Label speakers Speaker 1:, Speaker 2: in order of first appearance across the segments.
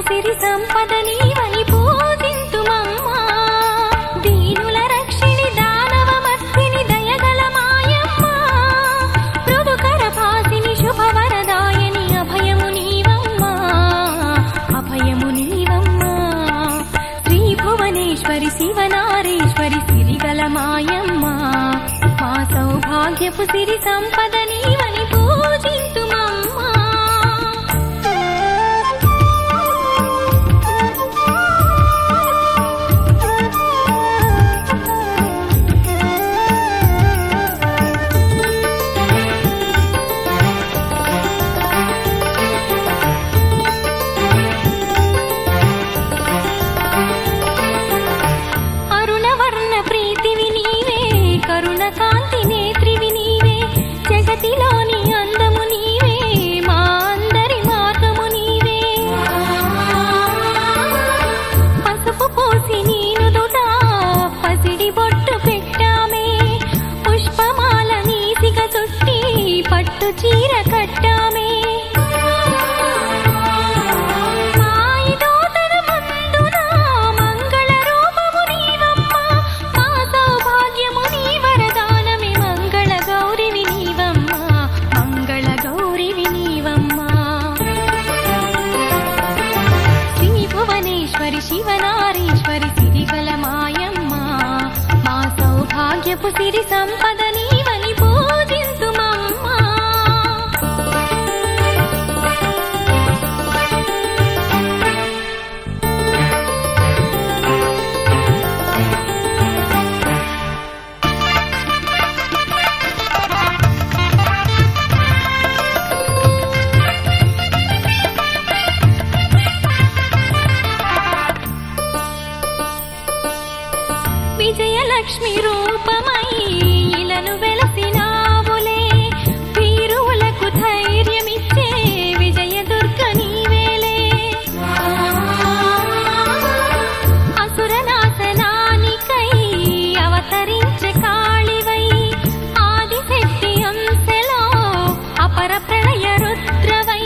Speaker 1: సిరి సంపద నీవని పూజింతుమమ్మా దీనుల రక్షిణి దానవ మత్తిని దయగల మాయమ్మ మృదుకర భాసిని శుభవరదాయని అభయము నీవమ్మా అభయము నీవమ్మా శ్రీ భువనేశ్వరి శివనారేశ్వరి సిరిగల మాయమ్మ మా సౌభాగ్యపు సిరి సంపద నీవని పూజింతుమమ్మా అరుణవర్ణ ప్రీతివి నీవే కరుణ కాంతి నేత్రివి నీవే జగతిలోని అందము నీవే మా అందరి మార్గము నీవే పసుపు పోసి నీనుదుట పసిడి బొట్టు పెట్టామే పుష్పమాల నీసిక చుట్టి పట్టు చీర కట్టామే మాయిదోతన మందున మంగళ రూపము నీవమ్మ మా సౌభాగ్యము నీ వరదానమే మంగళ గౌరివి నీవమ్మ మంగళ గౌరివి నీవమ్మ శ్రీ భువనేశ్వరి శివనారీశ్వరి సిరిగల మాయమ్మ మా సౌభాగ్యపు సిరి సంపద నీవని పూజింతుమమ్మా విజయలక్ష్మి రూపమై ఇలను వెలసినావులే వీరువులకు ధైర్యమిచ్చే విజయదుర్గ నీవేలే అసురనాశనానికై అవతరించే కాళివై ఆదిశక్తి అంశలో అపర ప్రళయ రుద్రవై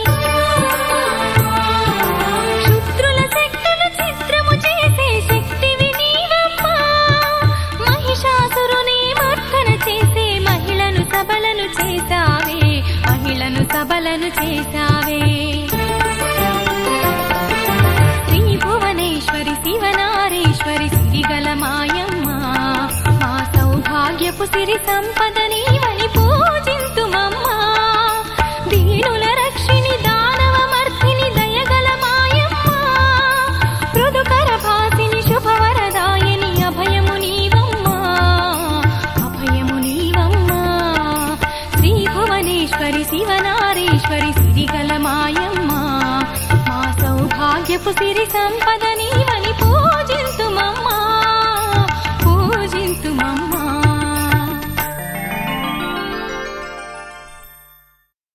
Speaker 1: శుద్రుల శక్తులు చిత్రము చేసే శక్తివి నీవమ్మా మహిషాసురుని మర్దన చేసే మహిళను సబలను చేసావే మహిళను సబలను చేసావే శ్రీ భువనేశ్వరి శివనారేశ్వరి సిరిగల మాయమ్మ మా సౌభాగ్యపు సిరి సంపద నీవని పూజింతుమమ్మా దీనుల రక్షిణి దానవ మర్దిని దయగల మాయమ్మ మృదుకర భాసిని శుభవరదాయని అభయము నీవమ్మా అభయము నీవమ్మా శ్రీ భువనేశ్వరి శివనారేశ్వరి సిరిగల మాయమ్మ మా సౌభాగ్యపు సిరి సంపద